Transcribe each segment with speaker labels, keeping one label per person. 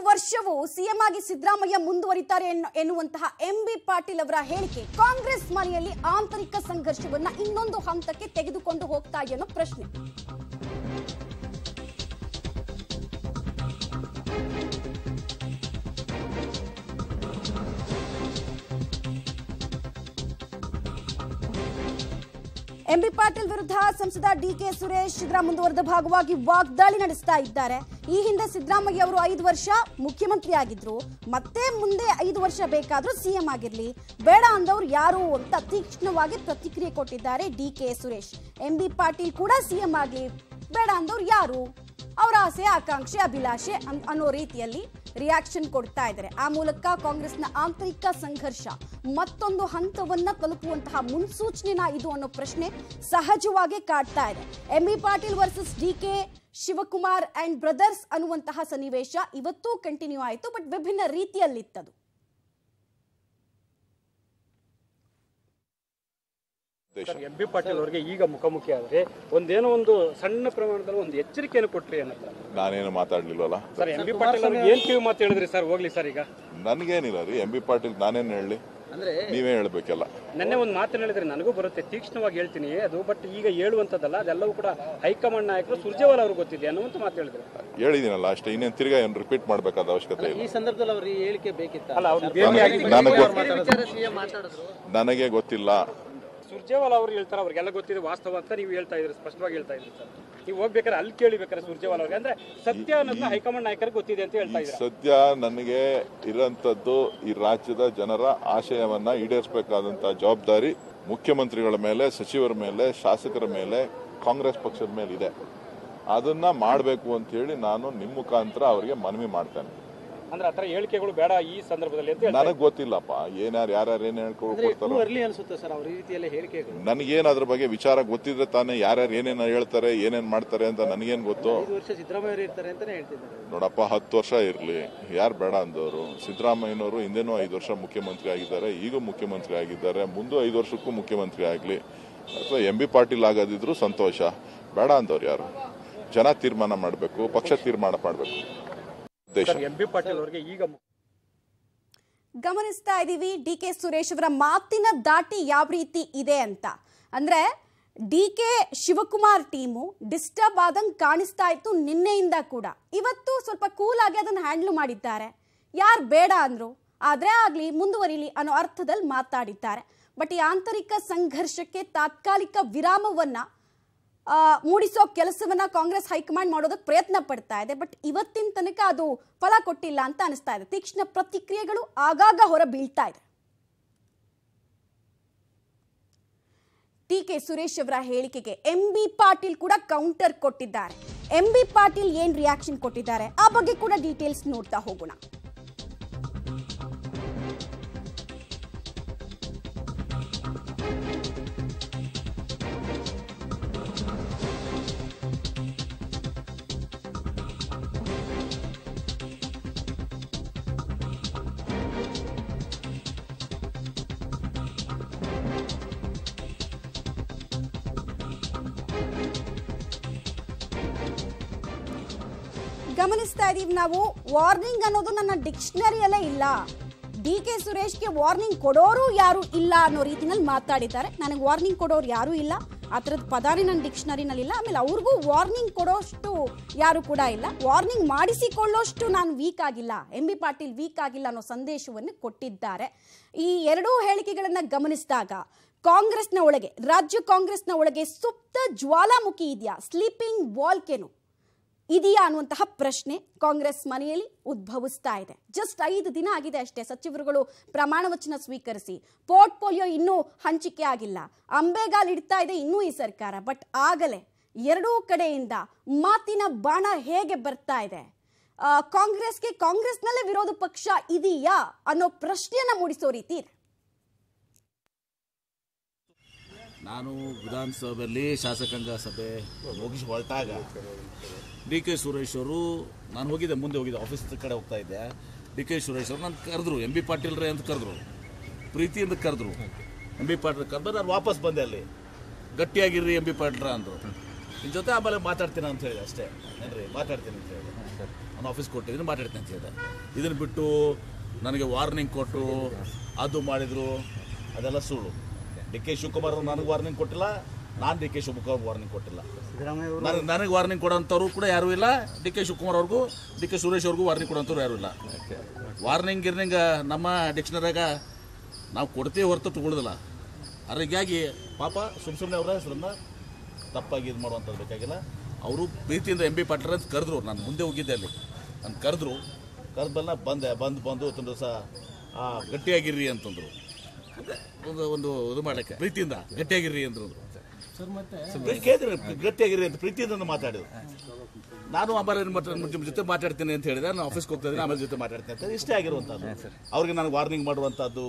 Speaker 1: ವರ್ಷವೂ ಸಿಎಂ ಆಗಿ ಸಿದ್ದರಾಮಯ್ಯ ಮುಂದುವರಿತಾರೆ ಎನ್ನು- ಎನ್ನುವಂತಹ ಎಂ ಬಿ ಪಾಟೀಲ್ ಅವರ ಹೇಳಿಕೆ ಕಾಂಗ್ರೆಸ್ ಮನೆಯಲ್ಲಿ ಆಂತರಿಕ ಸಂಘರ್ಷವನ್ನ ಇನ್ನೊಂದು ಹಂತಕ್ಕೆ ತೆಗೆದುಕೊಂಡು ಹೋಗ್ತಾ ಇದೆಯೋ ಪ್ರಶ್ನೆ ಎಂಬಿ ಪಾಟೀಲ್ ವಿರುದ್ಧ ಸಂಸದ ಡಿಕೆ ಸುರೇಶ್ ಇದರ ಮುಂದುವರೆದ ಭಾಗವಾಗಿ ವಾಗ್ದಾಳಿ ನಡೆಸ್ತಾ ಇದ್ದಾರೆ ಈ ಹಿಂದೆ ಸಿದ್ದರಾಮಯ್ಯ ಅವರು ಐದು ವರ್ಷ ಮುಖ್ಯಮಂತ್ರಿ ಆಗಿದ್ರು ಮತ್ತೆ ಮುಂದೆ ಐದು ವರ್ಷ ಬೇಕಾದ್ರೂ ಸಿಎಂ ಆಗಿರ್ಲಿ ಬೇಡ ಅಂದವ್ರು ಯಾರು ಅಂತ ತೀಕ್ಷ್ಣವಾಗಿ ಪ್ರತಿಕ್ರಿಯೆ ಕೊಟ್ಟಿದ್ದಾರೆ ಡಿಕೆ ಸುರೇಶ್ ಎಂಬಿ ಪಾಟೀಲ್ ಕೂಡ ಸಿಎಂ ಆಗ್ಲಿ ಬೇಡ ಅಂದವ್ರು ಯಾರು ಅವರ ಆಸೆ ಆಕಾಂಕ್ಷೆ ಅಭಿಲಾಷೆ ಅನ್- ಅನ್ನೋ ರೀತಿಯಲ್ಲಿ ರಿಯಾಕ್ಷನ್ ಕೊಡ್ತಾ ಇದ್ದಾರೆ ಆ ಮೂಲಕ ಕಾಂಗ್ರೆಸ್ನ ಆಂತರಿಕ ಸಂಘರ್ಷ ಮತ್ತೊಂದು ಹಂತವನ್ನ ತಲುಪುವಂತಹ ಮುನ್ಸೂಚನೆನ ಇದು ಅನ್ನೋ ಪ್ರಶ್ನೆ ಸಹಜವಾಗಿ ಕಾಡ್ತಾ ಇದೆ M B Patil versus D K Shivakumar and brothers ಅನ್ನುವಂತಹ ಸನ್ನಿವೇಶ ಇವತ್ತೂ ಕಂಟಿನ್ಯೂ ಆಯಿತು ಬಟ್ ವಿಭಿನ್ನ ರೀತಿಯಲ್ಲಿತ್ತದು
Speaker 2: ದೇಶ
Speaker 3: ಎಂ ಬಿ ಪಾಟೀಲ್ ಅವರಿಗೆ ಈಗ ಮುಖಾಮುಖಿ ಆದ್ರೆ ಒಂದೇನೋ ಒಂದು ಸಣ್ಣ ಪ್ರಮಾಣದಲ್ಲಿ ಒಂದು ಎಚ್ಚರಿಕೆಯನ್ನು ಕೊಟ್ರಿ ಅನ್ನತ್ತ
Speaker 2: ನಾನೇನು ಮಾತಾಡ್ಲಿಲ್ವಲ್ಲ
Speaker 3: ಸರ್ ಎಂ ಬಿ ಪಾಟೀಲ್ ಅವ್ರಿಗೆ ಏನ್ ಕಿವಿ ಮಾತು ಹೇಳಿದ್ರಿ ಸರ್ ಹೋಗ್ಲಿ ಸರ್ ಈಗ
Speaker 2: ನನ್ಗೇನಿಲ್ಲ ರೀ ಎಂ ಬಿ ಪಾಟೀಲ್ ನಾನೇನು ಹೇಳಿ ನೀವೇ ಹೇಳ್ಬೇಕಲ್ಲ
Speaker 3: ನೆನ್ನೆ ಒಂದು ಮಾತನ್ನ ಹೇಳಿದ್ರೆ ನನಗೂ ಬರುತ್ತೆ ತೀಕ್ಷ್ಣವಾಗಿ ಹೇಳ್ತೀನಿ ಅದು ಬಟ್ ಈಗ ಹೇಳುವಂತದ್ದಲ್ಲ ಅದೆಲ್ಲವೂ ಕೂಡ ಹೈಕಮಾಂಡ್ ನಾಯಕರು ಸುರ್ಜೇವಾಲ್ ಅವ್ರಿಗೆ ಗೊತ್ತಿದೆ ಅನ್ನುವಂತ ಮಾತು ಹೇಳಿದ್ರು
Speaker 2: ಹೇಳಿದ್ದೀನಲ್ಲ ಅಷ್ಟೇ ಇನ್ನೇನು ತಿರ್ಗಾ ಏನು ರಿಪೀಟ್ ಮಾಡಬೇಕಾದ ಅವಶ್ಯಕತೆ ಇಲ್ಲ
Speaker 4: ಈ ಸಂದರ್ಭದಲ್ಲಿ ಅವ್ರ ಈ ಹೇಳಿಕೆ ಬೇಕಿತ್ತ
Speaker 3: ಅಲ್ಲ ಅವ್ರು ಭೇಟಿ ಆಗಿ
Speaker 2: ನನಗೆ ನನಗೆ ಗೊತ್ತಿಲ್ಲ
Speaker 3: ಸುರ್ಜೇವಾಲ್ ಅವರು ಹೇಳ್ತಾರೆ ಅವ್ರಿಗೆಲ್ಲ ಗೊತ್ತಿದೆ ವಾಸ್ತವ ಅಂತ ನೀವು ಹೇಳ್ತಾ ಇದ್ರಿ ಸ್ಪಷ್ಟವಾಗಿ ಹೇಳ್ತಾ ಇದ್ರಿ ಸರ್ ನೀವು ಹೋಗ್ಬೇಕಾದ್ರೆ ಅಲ್ಲಿ ಕೇಳಿಬೇಕಾದ್ರೆ ಸುರ್ಜೇವಾಲ್ ಅವ್ರಿಗೆ ಅಂದ್ರೆ ಸತ್ಯ ಅನ್ನೋದನ್ನ ಹೈಕಮಾಂಡ್ ನಾಯಕರಿಗೆ ಗೊತ್ತಿದೆ ಅಂತ ಹೇಳ್ತಾ ಇದ್ದಾರೆ
Speaker 2: ಸದ್ಯ ನನಗೆ ಇರೋಂಥದ್ದು ಈ ರಾಜ್ಯದ ಜನರ ಆಶಯವನ್ನ ಈಡೇರಿಸಬೇಕಾದಂಥ ಜವಾಬ್ದಾರಿ ಮುಖ್ಯಮಂತ್ರಿಗಳ ಮೇಲೆ ಸಚಿವರ ಮೇಲೆ ಶಾಸಕರ ಮೇಲೆ ಕಾಂಗ್ರೆಸ್ ಪಕ್ಷದ ಮೇಲೆ ಇದೆ ಅದನ್ನ ಮಾಡಬೇಕು ಅಂತ ಹೇಳಿ ನಾನು ನಿಮ್ಮ ಮುಖಾಂತರ ಅವರಿಗೆ ಮನವಿ ಮಾಡ್ತೇನೆ
Speaker 3: ಅಂದ್ರೆ ಆತರ ಹೇಳಿಕೆಗಳು ಬೇಡ ಈ ಸಂದರ್ಭದಲ್ಲಿ ಅಂತ ಹೇಳ್ತಾರೆ
Speaker 2: ನನಗೆ ಗೊತ್ತಿಲ್ಲಪ್ಪ ಏನಾರು ಯಾರ್ಯಾರು ಏನ್ ಹೇಳ್ಕೊಡ್ತಾರೋ
Speaker 4: ಅರ್ಲಿ ಅನ್ಸುತ್ತೆ ಸರ್ ಅವ್ರ ಈ ರೀತಿಯಲ್ಲ ಹೇಳಿಕೆಗಳು
Speaker 2: ನನಗೇನು ಅದ್ರ ಬಗ್ಗೆ ವಿಚಾರ ಗೊತ್ತಿದ್ರೆ ತಾನೇ ಯಾರ್ಯಾರು ಏನೇನು ಹೇಳ್ತಾರೆ ಏನೇನು ಮಾಡ್ತಾರೆ ಅಂತ ನನಗೇನು ಗೊತ್ತು
Speaker 4: ಐದು ವರ್ಷ ಸಿದ್ದರಾಮಯ್ಯ ಅವರು ಇರ್ತಾರೆ ಅಂತಾನೆ ಹೇಳ್ತಿದ್ದಾರೆ
Speaker 2: ನೋಡಪ್ಪ ಹತ್ತು ವರ್ಷ ಇರಲಿ ಯಾರು ಬೇಡ ಅಂದವರು ಸಿದ್ದರಾಮಯ್ಯನವರು ಹಿಂದೆನೂ ಐದು ವರ್ಷ ಮುಖ್ಯಮಂತ್ರಿ ಆಗಿದ್ದಾರೆ ಈಗ ಮುಖ್ಯಮಂತ್ರಿ ಆಗಿದ್ದಾರೆ ಮುಂದೆ ಐದು ವರ್ಷಕ್ಕೂ ಮುಖ್ಯಮಂತ್ರಿ ಆಗಲಿ ಅಥವಾ ಎಂ ಬಿ ಪಾಟೀಲ್ ಆಗೋದಿದ್ರು ಸಂತೋಷ ಬೇಡ ಅಂದವ್ರು ಯಾರು ಜನ ತೀರ್ಮಾನ ಮಾಡಬೇಕು ಪಕ್ಷ ತೀರ್ಮಾನ ಮಾಡಬೇಕು ದೇಶ
Speaker 3: ಎಂ ಬಿ ಪಾಟೀಲ್ ಅವರಿಗೆ ಈಗ
Speaker 1: ಗಮನಿಸ್ತಾ ಇದ್ದೀವಿ ಡಿ ಕೆ ಸುರೇಶ್ ಅವರ ಮಾತಿನ ದಾಟಿ ಯಾವ ರೀತಿ ಇದೆ ಅಂತ ಅಂದ್ರೆ D K Shivakumar team disturb ಆದಂಗೆ ಕಾಣಿಸ್ತಾ ಇತ್ತು ನಿನ್ನೆಯಿಂದ ಕೂಡ ಇವತ್ತು ಸ್ವಲ್ಪ ಕೂಲ್ ಆಗಿ ಅದನ್ನು ಹ್ಯಾಂಡ್ಲ್ ಮಾಡಿದ್ದಾರೆ ಯಾರು ಬೇಡ ಅಂದ್ರು ಆದ್ರೆ ಆಗ್ಲಿ ಮುಂದುವರಿಲಿ ಅನ್ನೋ ಅರ್ಥದಲ್ಲಿ ಮಾತಾಡಿದ್ದಾರೆ ಬಟ್ ಈ ಆಂತರಿಕ ಸಂಘರ್ಷಕ್ಕೆ ತಾತ್ಕಾಲಿಕ ವಿರಾಮವನ್ನ ಆ, ಮೂಡಿಸೋ ಕೆಲಸವನ್ನ ಕಾಂಗ್ರೆಸ್ ಹೈಕಮಾಂಡ್ ಮಾಡೋದಕ್ಕೆ ಪ್ರಯತ್ನ ಪಡ್ತಾ ಇದೆ ಬಟ್ ಇವತ್ತಿನ ತನಕ ಅದು ಫಲ ಕೊಟ್ಟಿಲ್ಲ ಅಂತ ಅನಿಸ್ತಾ ಇದೆ ತೀಕ್ಷ್ಣ ಪ್ರತಿಕ್ರಿಯೆಗಳು ಆಗಾಗ ಹೊರ ಬೀಳ್ತಾ ಇದೆ ಟಿ ಕೆ ಸುರೇಶ್ ಅವರ ಹೇಳಿಕೆಗೆ ಎಂ ಬಿ ಪಾಟೀಲ್ ಕೂಡ ಕೌಂಟರ್ ಕೊಟ್ಟಿದ್ದಾರೆ ಎಂ ಬಿ ಪಾಟೀಲ್ ಏನ್ ರಿಯಾಕ್ಷನ್ ಕೊಟ್ಟಿದ್ದಾರೆ ಆ ಬಗ್ಗೆ ಕೂಡ ಡೀಟೇಲ್ಸ್ ನೋಡ್ತಾ ಹೋಗೋಣ ಗಮನಿಸ್ತಾ ಇದೀವಿ ನಾವು ವಾರ್ನಿಂಗ್ ಅನ್ನೋದು ನನ್ನ ಡಿಕ್ಷನರಿಯಲ್ಲೇ ಇಲ್ಲ ಡಿ ಕೆ ಸುರೇಶ್ಗೆ ವಾರ್ನಿಂಗ್ ಕೊಡೋರು ಯಾರು ಇಲ್ಲ ಅನ್ನೋ ರೀತಿನಲ್ಲಿ ಮಾತಾಡಿದ್ದಾರೆ ನನಗೆ ವಾರ್ನಿಂಗ್ ಕೊಡೋರು ಯಾರೂ ಇಲ್ಲ ಆ ಥರದ ಪದಾನೇ ನನ್ನ ಡಿಕ್ಷನರಿನಲ್ಲಿ ಇಲ್ಲ ಆಮೇಲೆ ಅವ್ರಿಗೂ ವಾರ್ನಿಂಗ್ ಕೊಡೋಷ್ಟು ಯಾರು ಕೂಡ ಇಲ್ಲ ವಾರ್ನಿಂಗ್ ಮಾಡಿಸಿಕೊಳ್ಳೋಷ್ಟು ನಾನು ವೀಕ್ ಆಗಿಲ್ಲ ಎಂ ಬಿ ಪಾಟೀಲ್ ವೀಕ್ ಆಗಿಲ್ಲ ಅನ್ನೋ ಸಂದೇಶವನ್ನು ಕೊಟ್ಟಿದ್ದಾರೆ ಈ ಎರಡೂ ಹೇಳಿಕೆಗಳನ್ನು ಗಮನಿಸಿದಾಗ ಕಾಂಗ್ರೆಸ್ನ ಒಳಗೆ ರಾಜ್ಯ ಕಾಂಗ್ರೆಸ್ನ ಒಳಗೆ ಸುಪ್ತ ಜ್ವಾಲಾಮುಖಿ ಇದೆಯಾ ಸ್ಲೀಪಿಂಗ್ ವಾಲ್ಕೆನು ಇದೆಯಾ ಅನ್ನುವಂತಹ ಪ್ರಶ್ನೆ ಕಾಂಗ್ರೆಸ್ ಮನೆಯಲ್ಲಿ ಉದ್ಭವಿಸ್ತಾ ಇದೆ ಜಸ್ಟ್ ಐದು ದಿನ ಆಗಿದೆ ಅಷ್ಟೇ ಸಚಿವರುಗಳು ಪ್ರಮಾಣ ವಚನ ಸ್ವೀಕರಿಸಿ ಪೋರ್ಟ್ಫೋಲಿಯೋ ಇನ್ನೂ ಹಂಚಿಕೆ ಆಗಿಲ್ಲ ಅಂಬೆಗಾಲ್ ಇಡ್ತಾ ಇದೆ ಇನ್ನೂ ಈ ಸರ್ಕಾರ ಬಟ್ ಆಗಲೇ ಎರಡೂ ಕಡೆಯಿಂದ ಮಾತಿನ ಬಾಣ ಹೇಗೆ ಬರ್ತಾ ಇದೆ ಆ, ಕಾಂಗ್ರೆಸ್ಗೆ ಕಾಂಗ್ರೆಸ್ನಲ್ಲೇ ವಿರೋಧ ಪಕ್ಷ ಇದೆಯಾ ಅನ್ನೋ ಪ್ರಶ್ನೆಯನ್ನ ಮೂಡಿಸೋ ರೀತಿ ಇದೆ
Speaker 5: ನಾನು ವಿಧಾನಸಭೆಯಲ್ಲಿ ಶಾಸಕಾಂಗ ಸಭೆ ಮುಗಿಸಿ ಹೊರಟಾಗ ಡಿ ಕೆ ಸುರೇಶ್ ಅವರು ನಾನು ಹೋಗಿದ್ದೆ ಮುಂದೆ ಹೋಗಿದ್ದೆ ಆಫೀಸ್ ಕಡೆ ಹೋಗ್ತಾ ಇದ್ದೆ ಡಿ ಕೆ ಸುರೇಶ್ ಅವರು ನಾನು ಕರೆದ್ರು ಎಂ ಬಿ ಪಾಟೀಲ್ ರೇ ಅಂತ ಕರೆದ್ರು ಪ್ರೀತಿಯಿಂದ ಕರೆದ್ರು ಎಂ ಬಿ ಪಾಟೀಲ್ ಕರೆದ್ರೆ ನಾನು ವಾಪಸ್ ಬಂದೆ ಅಲ್ಲಿ ಗಟ್ಟಿಯಾಗಿರ್ರಿ ಎಂ ಬಿ ಪಾಟೀಲ್ರ ಅಂದರು ನಿಮ್ಮ ಜೊತೆ ಆಮೇಲೆ ಮಾತಾಡ್ತೀನಿ ಅಂತ ಹೇಳಿ ಅಷ್ಟೇ ಏನ್ರಿ ಮಾತಾಡ್ತೀನಿ ಅಂತ ಹೇಳಿ ನಾನು ಆಫೀಸ್ ಕೊಟ್ಟಿದ್ದೀನಿ ಮಾತಾಡ್ತೀನಿ ಅಂತ ಹೇಳಿದೆ ಇದನ್ನು ಬಿಟ್ಟು ನನಗೆ ವಾರ್ನಿಂಗ್ ಕೊಟ್ಟು ಅದು ಮಾಡಿದರು ಅದೆಲ್ಲ ಸುಳ್ಳು ಡಿ ಕೆ ಶಿವಕುಮಾರ್ ಅವ್ರು ನನಗೆ ವಾರ್ನಿಂಗ್ ಕೊಟ್ಟಿಲ್ಲ ನಾನು ಡಿ ಕೆ ಶಿವಕುಮಾರ್ ವಾರ್ನಿಂಗ್ ಕೊಟ್ಟಿಲ್ಲ ನನಗೆ ನನಗೆ ವಾರ್ನಿಂಗ್ ಕೊಡೋಂಥವ್ರು ಕೂಡ ಯಾರೂ ಇಲ್ಲ ಡಿ ಕೆ ಶಿವಕುಮಾರ್ ಅವ್ರಿಗೂ ಡಿ ಕೆ ಸುರೇಶ್ ಅವ್ರಿಗೂ ವಾರ್ನಿಂಗ್ ಕೊಡೋಂಥವ್ರು ಯಾರೂ ಇಲ್ಲ ವಾರ್ನಿಂಗ್ ಗಿರ್ನಿಂಗ್ ನಮ್ಮ ಡಿಕ್ಷನರಿಯಾಗ ನಾವು ಕೊಡ್ತೀವಿ ಹೊರತು ತಗೊಳ್ಳೋದಿಲ್ಲ ಅದಕ್ಕಾಗಿ ಪಾಪ ಸುಮ್ಮ ಸುಮ್ಮನೆ ಅವರ ಹೆಸರನ್ನ ತಪ್ಪಾಗಿ ಇದು ಮಾಡುವಂಥದ್ದು ಬೇಕಾಗಿಲ್ಲ ಅವರು ಪ್ರೀತಿಯಿಂದ ಎಂ ಬಿ ಪಾಟೀಲ್ ಅಂತ ಕರೆದ್ರು ನಾನು ಮುಂದೆ ಹೋಗಿದ್ದೆ ಅಲ್ಲಿ ನಾನು ಕರೆದ್ರು ಕರೆದಲ್ಲ ಬಂದೆ ಬಂದು ಬಂದು ಒಂದು ದಿವಸ ಗಟ್ಟಿಯಾಗಿರ್ರಿ ಅಂತಂದ್ರು ಅದೇ ಒಂದು ಒಂದು ಇದು ಮಾಡಕ್ಕೆ ಪ್ರೀತಿಯಿಂದ ಗಟ್ಟಿಯಾಗಿರ್ರಿ ಅಂದ್ರು ಕೇಳಿದ್ರೆ ಗಟ್ಟಿಯಾಗಿರ್ರಿ ಅಂತ ಪ್ರೀತಿಯಿಂದ ಮಾತಾಡಿದ್ರು ನಾನು ಆಮೇಲೆ ಮತ್ತೆ ನಿಮ್ಮ ಜೊತೆ ಮಾತಾಡ್ತೀನಿ ಅಂತ ಹೇಳಿದೆ ನಾನು ಆಫೀಸ್ಗೆ ಹೋಗ್ತಾ ಇದ್ದೀನಿ ಆಮೇಲೆ ಜೊತೆ ಮಾತಾಡ್ತೀನಿ ಅಂತ ಇಷ್ಟೇ ಆಗಿರುವಂಥದ್ದು ಅವ್ರಿಗೆ ನನಗೆ ವಾರ್ನಿಂಗ್ ಮಾಡುವಂಥದ್ದು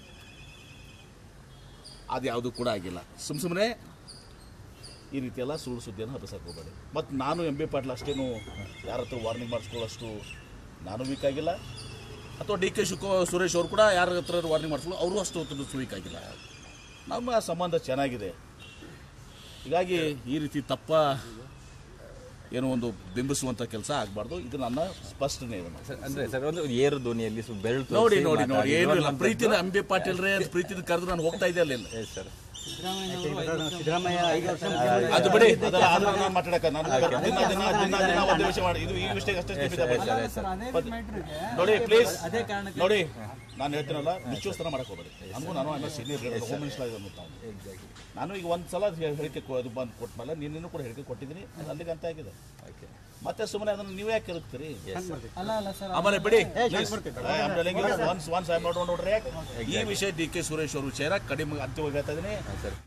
Speaker 5: ಅದು ಯಾವುದೂ ಕೂಡ ಆಗಿಲ್ಲ ಸುಮ್ಮ ಸುಮ್ಮನೆ ಈ ರೀತಿ ಎಲ್ಲ ಸುಳ್ಳು ಸುದ್ದಿಯನ್ನು ಹಬ್ಬಿಸಕ್ಕೆ ಹೋಗಬೇಡಿ ಮತ್ತು ನಾನು ಎಂ ಬಿ ಪಾಟೀಲ್ ಅಷ್ಟೇನು ಯಾರ ಹತ್ರ ವಾರ್ನಿಂಗ್ ಮಾಡಿಸ್ಕೊಳ್ಳೋಷ್ಟು ನಾನು ವೀಕ್ ಆಗಿಲ್ಲ ಅಥವಾ ಡಿ ಕೆ ಶಿವಕೋ ಸುರೇಶ್ ಅವರು ಕೂಡ ಯಾರ ಹತ್ರ ವಾರ್ನಿಂಗ್ ಮಾಡಿಸ್ಕೊಳ್ಳೋ ಅವರು ಅಷ್ಟು ಹೊತ್ತು ವೀಕ್ ಆಗಿಲ್ಲ ನಮ್ಮ ಸಂಬಂಧ ಚೆನ್ನಾಗಿದೆ ಹೀಗಾಗಿ ಈ ರೀತಿ ತಪ್ಪ ಏನೋ ಒಂದು ಬಿಂಬಿಸುವಂಥ ಕೆಲಸ ಆಗಬಾರ್ದು ಇದು ನನ್ನ ಸ್ಪಷ್ಟನೆ ಇದೆ
Speaker 6: ಸರ್, ಅಂದ್ರೆ ಸರ್ ಒಂದು ಏರು ಧ್ವನಿಯಲ್ಲಿ ಸ್ವಲ್ಪ ಬೆರಳು
Speaker 5: ನೋಡಿ
Speaker 6: ತೋರಿಸಿ
Speaker 5: ನೋಡಿ ನೋಡಿ
Speaker 6: ಮಾತಾಡಿ.
Speaker 5: ಏನು ಇಲ್ಲ
Speaker 6: ಇರುವಂಥದ್ದು-
Speaker 5: ಪ್ರೀತಿನ ಎಂ ಬಿ ಪಾಟೀಲ್ ರೇ ಅಂತ ಪ್ರೀತಿನ ಕರೆದು ನಾನು ಹೋಗ್ತಾ ಇದ್ದೆ ಅಲ್ಲಿ
Speaker 6: ಎಸ್ ಸರ್
Speaker 4: ಸಿದ್ದರಾಮಯ್ಯ ಐದು ವರ್ಷ
Speaker 5: ಅದು ಬಿಡಿ ಅದೆಲ್ಲ ಆದ್ರೆ ನಾನು ಮಾತಾಡಕ ನಾನು ದಿನ ದಿನ ದಿನ ದಿನ ಒಂದು ವಿಷಯ ಮಾಡಿ ಇದು ಈ ವಿಷಯಕ್ಕೆ ಅಷ್ಟೇ ಸೀಮಿತ ಮಾಡಿ. ಮತ್ತೆ- ನೋಡಿ ಪ್ಲೀಸ್ ನೋಡಿ ನಾನು ಹೇಳ್ತೀನಲ್ಲ ನಿಶ್ಚೋಸ್ತರ ಮಾಡಕ್ ಹೋಗ್ಬೇಡಿ ನನಗೂ ನಾನು ಅನ್ನ ಸೀನಿಯರ್ ಹೋಮ್ ಮಿನಿಸ್ಟರ್ ಆಗಿದ್ದು ತಾವು. ನಾನು ಈಗ ಒಂದು ಸಲ ಹೇಳಿಕೆ ಕೊ- ಅದು ಬಂದು ಕೊಟ್ಮೇಲೆ ನಿನ್ನೇನು ಕೂಡ ಹೇಳಿಕೆ ಕೊಟ್ಟಿದ್ದೀನಿ ಅದು ಅಲ್ಲಿಗೆ ಅಂತ ಆಗಿದೆ ಮತ್ತೆ ಸುಮ್ಮನೆ ಅದನ್ನು ನೀವೇ ಯಾಕೆ ಇರುತ್ತೀರಿ ಆಮೇಲೆ ಬಿಡಿ ಒನ್ಸ್ ಒನ್ಸ್ ಐ ನೋಡ್ ನೋಡ್ರಿ ಈ ವಿಷಯ ಡಿ ಕೆ ಸುರೇಶ್ ಅವ್ರ ವಿಷಯ ಕಡಿಮೆ ಅಂತಿಮವಾಗಿ ಹೇಳ್ತಾ ಇದ್ದೀನಿ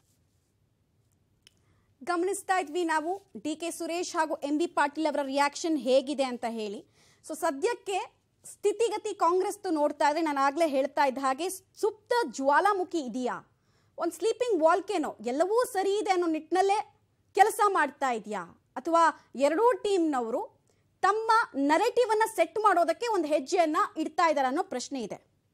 Speaker 1: ಗಮನಿಸ್ತಾ ಇದ್ವಿ ನಾವು ಡಿ ಕೆ ಸುರೇಶ್ ಹಾಗೂ ಎಂ ಬಿ ಪಾಟೀಲ್ ಅವರ ರಿಯಾಕ್ಷನ್ ಹೇಗಿದೆ ಅಂತ ಹೇಳಿ ಸೊ ಸದ್ಯಕ್ಕೆ ಸ್ಥಿತಿಗತಿ ಕಾಂಗ್ರೆಸ್ದು ನೋಡ್ತಾ ಇದ್ರೆ ನಾನು ಆಗಲೇ ಹೇಳ್ತಾ ಇದ್ದ ಹಾಗೆ ಸುಪ್ತ ಜ್ವಾಲಾಮುಖಿ ಇದೆಯಾ ಒಂದು ಸ್ಲೀಪಿಂಗ್ ವಾಲ್ಕೇನೋ ಎಲ್ಲವೂ ಸರಿ ಇದೆ ಅನ್ನೋ ನಿಟ್ಟಿನಲ್ಲೇ ಕೆಲಸ ಮಾಡ್ತಾ ಇದೆಯಾ ಅಥವಾ ಎರಡೂ ಟೀಮ್ನವರು ತಮ್ಮ ನರೇಟಿವ್ ಅನ್ನ ಸೆಟ್ ಮಾಡೋದಕ್ಕೆ ಒಂದು ಹೆಜ್ಜೆಯನ್ನ ಇಡ್ತಾ ಇದ್ದಾರೆ ಅನ್ನೋ ಪ್ರಶ್ನೆ ಇದೆ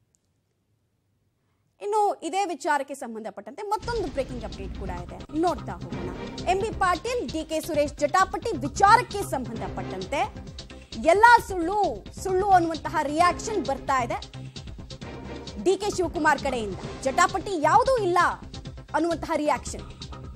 Speaker 1: ಇನ್ನು ಇದೇ ವಿಚಾರಕ್ಕೆ ಸಂಬಂಧಪಟ್ಟಂತೆ ಮತ್ತೊಂದು ಬ್ರೇಕಿಂಗ್ ಅಪ್ಡೇಟ್ ಕೂಡ ಇದೆ ನೋಡ್ತಾ ಹೋಗೋಣ M B Patil D K Suresh ಜಟಾಪಟಿ ವಿಚಾರಕ್ಕೆ ಸಂಬಂಧಪಟ್ಟಂತೆ ಎಲ್ಲಾ ಸುಳ್ಳು ಸುಳ್ಳು ಅನ್ನುವಂತಹ ರಿಯಾಕ್ಷನ್ ಬರ್ತಾ ಇದೆ ಡಿ ಕೆ ಶಿವಕುಮಾರ್ ಕಡೆಯಿಂದ ಜಟಾಪಟಿ ಯಾವುದೂ ಇಲ್ಲ ಅನ್ನುವಂತಹ ರಿಯಾಕ್ಷನ್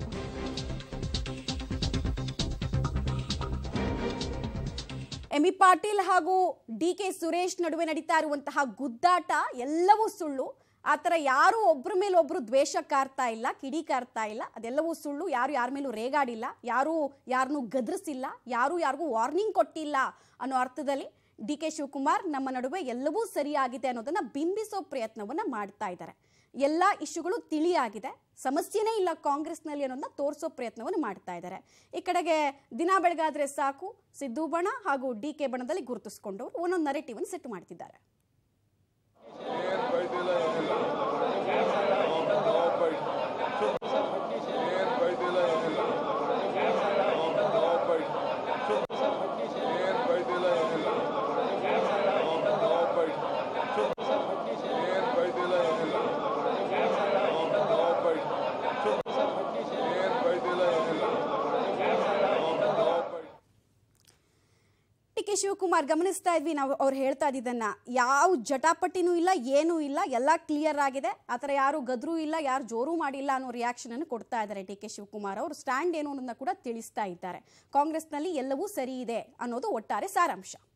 Speaker 1: ಎಂ ಬಿ ಪಾಟೀಲ್ ಹಾಗೂ ಡಿ ಕೆ ಸುರೇಶ್ ನಡುವೆ ನಡೀತಾ ಇರುವಂತಹ ಗುದ್ದಾಟ ಎಲ್ಲವೂ ಸುಳ್ಳು ಆ ಥರ ಯಾರು ಒಬ್ಬರ ಮೇಲೆ ಒಬ್ರು ದ್ವೇಷ ಕಾರ್ತಾ ಇಲ್ಲ ಕಿಡಿ ಕಾರ್ತಾ ಇಲ್ಲ ಅದೆಲ್ಲವೂ ಸುಳ್ಳು ಯಾರು ಯಾರ ಮೇಲೂ ರೇಗಾಡಿಲ್ಲ ಯಾರು ಯಾರನ್ನೂ ಗದರಿಸಿಲ್ಲ ಯಾರು ಯಾರಿಗೂ ವಾರ್ನಿಂಗ್ ಕೊಟ್ಟಿಲ್ಲ ಅನ್ನೋ ಅರ್ಥದಲ್ಲಿ ಡಿ ಕೆ ಶಿವಕುಮಾರ್ ನಮ್ಮ ನಡುವೆ ಎಲ್ಲವೂ ಸರಿಯಾಗಿದೆ ಅನ್ನೋದನ್ನ ಬಿಂಬಿಸೋ ಪ್ರಯತ್ನವನ್ನ ಮಾಡ್ತಾ ಇದ್ದಾರೆ ಎಲ್ಲ ಇಶ್ಯೂಗಳು ತಿಳಿಯಾಗಿದೆ ಸಮಸ್ಯೆನೇ ಇಲ್ಲ ಕಾಂಗ್ರೆಸ್ನಲ್ಲಿ ಅನ್ನೋದನ್ನ ತೋರಿಸೋ ಪ್ರಯತ್ನವನ್ನು ಮಾಡ್ತಾ ಇದ್ದಾರೆ ಈ ಕಡೆಗೆ ದಿನ ಬೆಳಗಾದ್ರೆ ಸಾಕು ಸಿದ್ದು ಬಣ ಹಾಗೂ ಡಿ ಕೆ ಬಣದಲ್ಲಿ ಗುರುತಿಸ್ಕೊಂಡವರು ಒಂದೊಂದು ನರೇಟಿವ್ ಅನ್ನು ಸೆಟ್ ಮಾಡ್ತಿದ್ದಾರೆ ಡಿ ಕೆ ಶಿವಕುಮಾರ್ ಗಮನಿಸ್ತಾ ಇದ್ವಿ ನಾವು ಅವ್ರು ಹೇಳ್ತಾ ಇದ್ದಿದ್ದನ್ನ ಯಾವ ಜಟಾಪಟಿನೂ ಇಲ್ಲ ಏನೂ ಇಲ್ಲ ಎಲ್ಲ ಕ್ಲಿಯರ್ ಆಗಿದೆ ಆ ಥರ ಯಾರು ಗದ್ರು ಇಲ್ಲ ಯಾರು ಜೋರು ಮಾಡಿಲ್ಲ ಅನ್ನೋ ರಿಯಾಕ್ಷನ್ ಅನ್ನು ಕೊಡ್ತಾ ಇದ್ದಾರೆ ಡಿ ಕೆ ಶಿವಕುಮಾರ್ ಅವರು ಸ್ಟ್ಯಾಂಡ್ ಏನು ಅನ್ನೋದನ್ನ ಕೂಡ ತಿಳಿಸ್ತಾ ಇದ್ದಾರೆ ಕಾಂಗ್ರೆಸ್ನಲ್ಲಿ ಎಲ್ಲವೂ ಸರಿ ಇದೆ ಅನ್ನೋದು ಒಟ್ಟಾರೆ ಸಾರಾಂಶ